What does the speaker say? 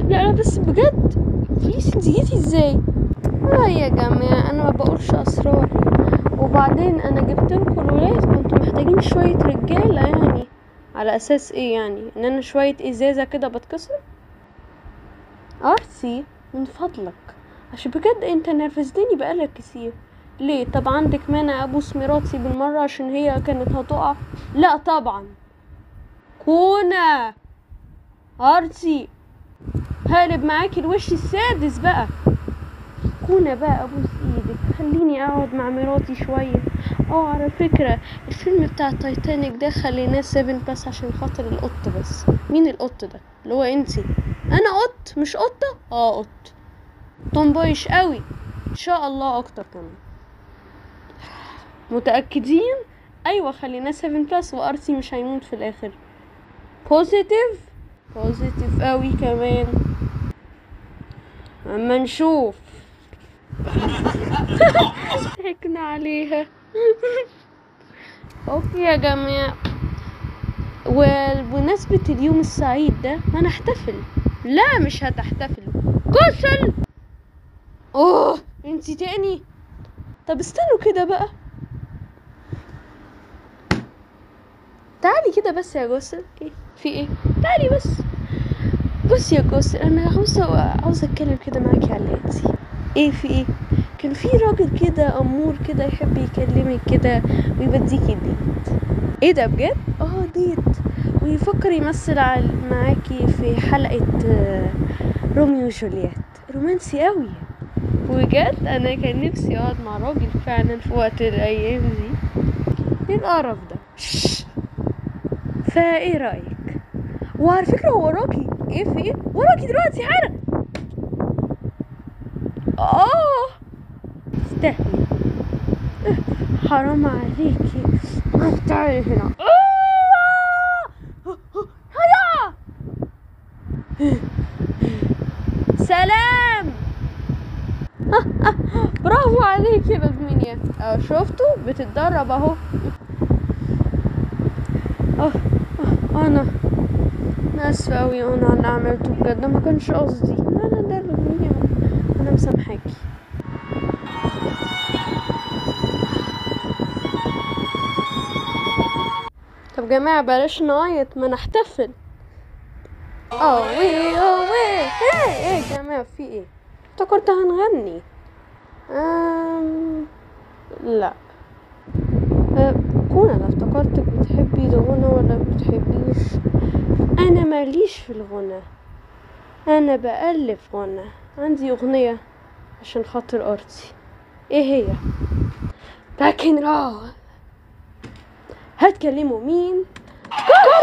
لا لا بس بجد بليز انت جيتي ازاي لا يا جماعة انا ما بقولش اسرار وبعدين انا جبت لكم الولاد كنتوا محتاجين شوية رجالة يعني على اساس ايه يعني ان انا شوية ازازة كده بتكسر ارسي من فضلك عشان بجد انت نرفزتني بقالك كتير ليه طب عندك مانع ابوس مراتي بالمرة عشان هي كانت هتقع لا طبعا كونا ارسي هقلب معاكي الوش السادس بقى كونا بقى ابوس ايدك خليني اقعد مع مراتي شويه اه على فكره الفيلم بتاع تايتانيك ده خليناه 7 بس عشان خاطر القط بس مين القط ده اللي هو انتي انا قط مش قطه اه قط طنبايش قوي ان شاء الله اكتر كمان متاكدين ايوه خليناه 7 بلس وارسي مش هيموت في الاخر بوزيتيف بوزيتيف قوي كمان اما نشوف ضحكنا عليها اوكي يا جماعة وبمناسبة اليوم السعيد ده ما نحتفل لا مش هتحتفل كسل اوه انتي تاني طب استنوا كده بقى تعالي كده بس يا جوسل ايه في ايه تعالي بس بص يا جوسل انا عاوزه عاوزه اتكلم كده معاكي على الاتي ايه في ايه كان في راجل كده امور كده يحب يكلمك كده ويبديكي ديت ايه ده بجد اه ديت ويفكر يمثل على معاكي في حلقه آه، روميو وجولييت رومانسي قوي بجد انا كان نفسي اقعد مع راجل فعلا في وقت الايام دي ايه القرف ده شش. فايه رايك وعلى فكره هو وراكي ايه في ايه وراكي دلوقتي حالا اه استهلي اه، حرام عليكي ما تعالي هنا آه! هيا سلام برافو عليك يا بابمينيا اه شفتوا بتتدرب اهو اه اه انا انا اسفه اوي انا على اللي عملته بجد ده ما كانش قصدي لا لا لا بابمينيا انا مسامحاكي طب جماعة بلاش نعيط ما نحتفل اه وي اه وي ايه ايه يا جماعة في ايه افتكرت هنغني أم... لا أه، كون انا افتكرتك بتحبي الغنى ولا بتحبيش انا ماليش في الغنى انا بألف غنى عندي اغنية عشان خاطر ارتي ايه هي لكن را هتكلموا مين كوكو